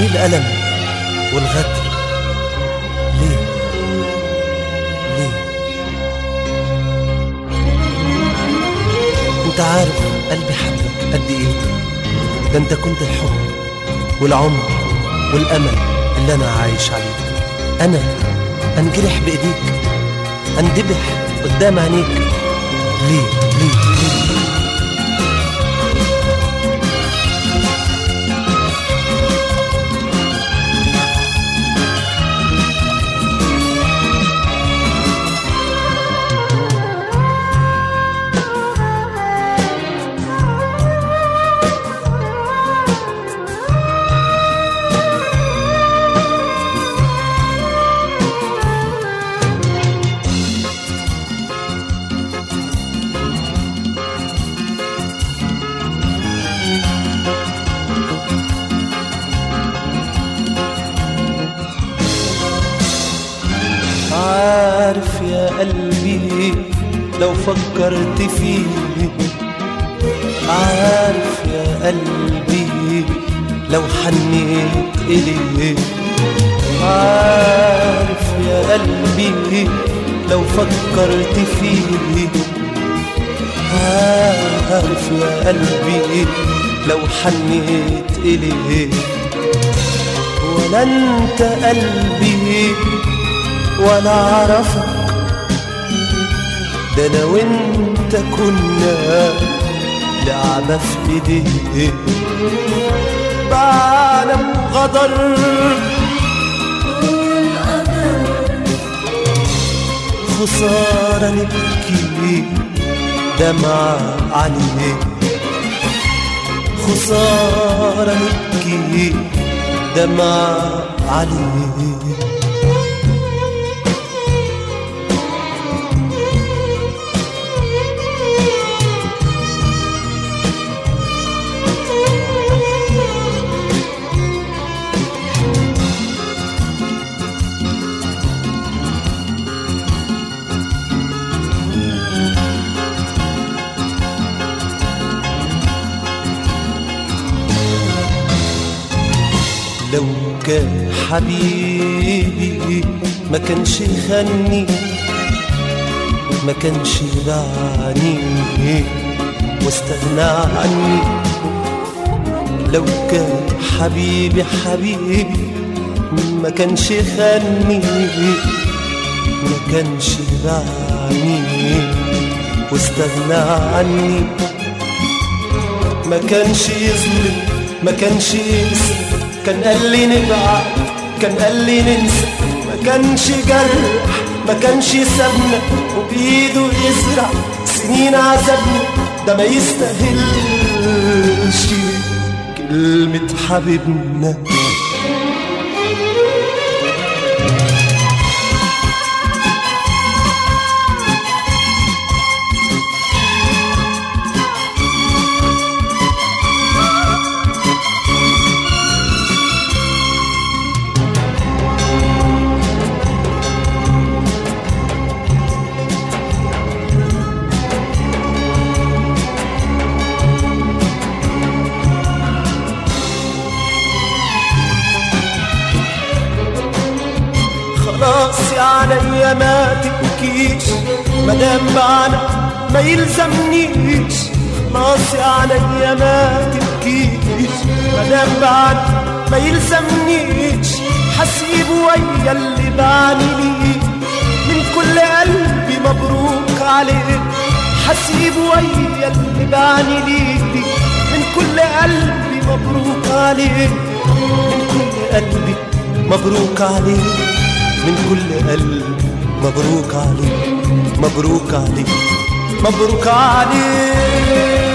ليه الألم والغدر ليه ليه انت عارف قلبي حبك قد ايه ده انت كنت الحب والعمر والامل اللي انا عايش عليه انا انجرح بايديك اندبح قدام عينيك ليه ليه ليه عارف يا قلبي لو فكرت فيه عارف يا قلبي لو حنيت إليه عارف يا قلبي لو فكرت فيه عارف يا قلبي لو حنيت إليه ولا انت قلبي ولا اعرفك ده انا وانت كنا لعبة في ايديه بعالم غدر خسارة نبكي دمع عليه خسارة نبكي دمع عليه لو كان حبيبي ما كانش يخني ما كانش يبعني واستغنى عني لو كان حبيبي حبيبي ما كانش يخني ما كانش يبعني واستغنى عني ما كانش يظلم ما كانش يقسم كان قال لي نبعد كان قال لي ننسى ما كانش جرح ما كانش سابنا وبإيده يزرع سنين عذابنا ده ما يستاهلش كلمة حبيبنا خلاص يا عليا ما تبكيش مدام بعنا ما يلزمنيش خلاص يا عليا ما تبكيش مدام بعنا ما يلزمنيش حسيب ويا اللي بعني ليه من كل قلبي مبروك عليه حسيب ويا اللي بعني ليه من كل قلبي مبروك عليه من كل قلبي مبروك عليه من كل قلب مبروك عليك مبروك عليك مبروك عليك